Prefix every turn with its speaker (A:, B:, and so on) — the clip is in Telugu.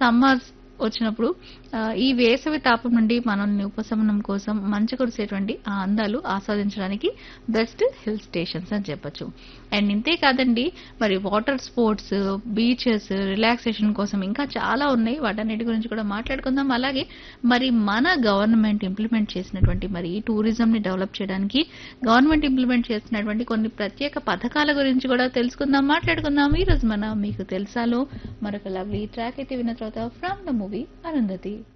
A: సమ్మర్స్ వచ్చినప్పుడు ఆ, ఈ వేసవి తాపం నుండి మనల్ని ఉపశమనం కోసం మంచు కురిసేటువంటి ఆ అందాలు ఆస్వాదించడానికి బెస్ట్ హిల్ స్టేషన్స్ అని చెప్పొచ్చు అండ్ ఇంతే కాదండి మరి వాటర్ స్పోర్ట్స్ బీచెస్ రిలాక్సేషన్ కోసం ఇంకా చాలా ఉన్నాయి వాటన్నిటి గురించి కూడా మాట్లాడుకుందాం అలాగే మరి మన గవర్నమెంట్ ఇంప్లిమెంట్ చేసినటువంటి మరి ఈ టూరిజం ని డెవలప్ చేయడానికి గవర్నమెంట్ ఇంప్లిమెంట్ చేసినటువంటి కొన్ని ప్రత్యేక పథకాల గురించి కూడా తెలుసుకుందాం మాట్లాడుకుందాం ఈ రోజు మన మీకు తెలుసాలో మరొక లవ్లీ ట్రాక్ అయితే విన్న తర్వాత ఫ్రమ్ ద మూవీ అరుంధతి